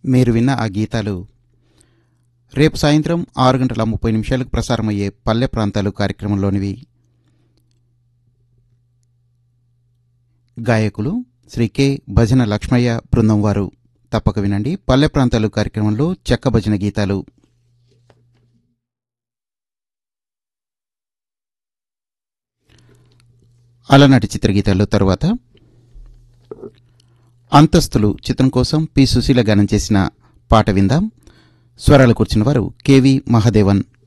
మీరు విన్న ఆ గీతాలు రేపు సాయంత్రం ఆరు గంటల ముప్పై నిమిషాలకు ప్రసారమయ్యే పల్లె ప్రాంతాలు కార్యక్రమంలోనివి గాయకులు శ్రీ కె భజన లక్ష్మయ్య బృందం వారు తప్పక వినండి పల్లె ప్రాంతాలు కార్యక్రమంలో చెక్క భజన గీతాలు అలనాటి చిత్రగీతాల్లో తరువాత అంతస్తులు చిత్రం కోసం పి సుశీల గానం చేసిన పాట విందాం స్వరాలు కూర్చున్న వారు కెవి మహాదేవన్